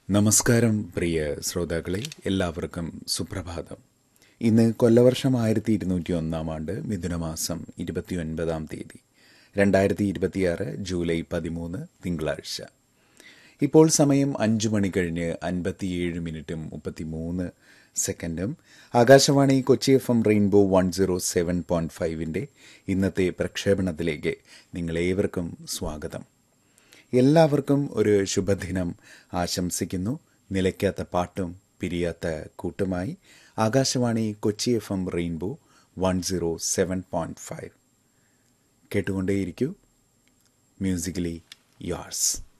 നമസ്കാരം പ്രിയ ശ്രോതാക്കളെ എല്ലാവർക്കും സുപ്രഭാതം ഇന്ന് കൊല്ലവർഷം ആയിരത്തി ഇരുന്നൂറ്റി ഒന്നാം ആണ്ട് മിഥുനമാസം ഇരുപത്തിയൊൻപതാം തീയതി രണ്ടായിരത്തി ഇരുപത്തിയാറ് ജൂലൈ പതിമൂന്ന് തിങ്കളാഴ്ച ഇപ്പോൾ സമയം അഞ്ചു മണി കഴിഞ്ഞ് അൻപത്തിയേഴ് മിനിറ്റും മുപ്പത്തിമൂന്ന് സെക്കൻഡും Akashvani Kochi F M rainbow one zero seven point ഫൈവിൻ്റെ ഇന്നത്തെ പ്രക്ഷേപണത്തിലേക്ക് നിങ്ങളേവർക്കും സ്വാഗതം എല്ലാവർക്കും ഒരു ശുഭദിനം ആശംസിക്കുന്നു നിലയ്ക്കാത്ത പാട്ടും പിരിയാത്ത കൂട്ടുമായി Akashvani Kochi F M rainbow one zero seven point five കേട്ടുകൊണ്ടേയിരിക്കൂ മ്യൂസിക്കലി യോർസ്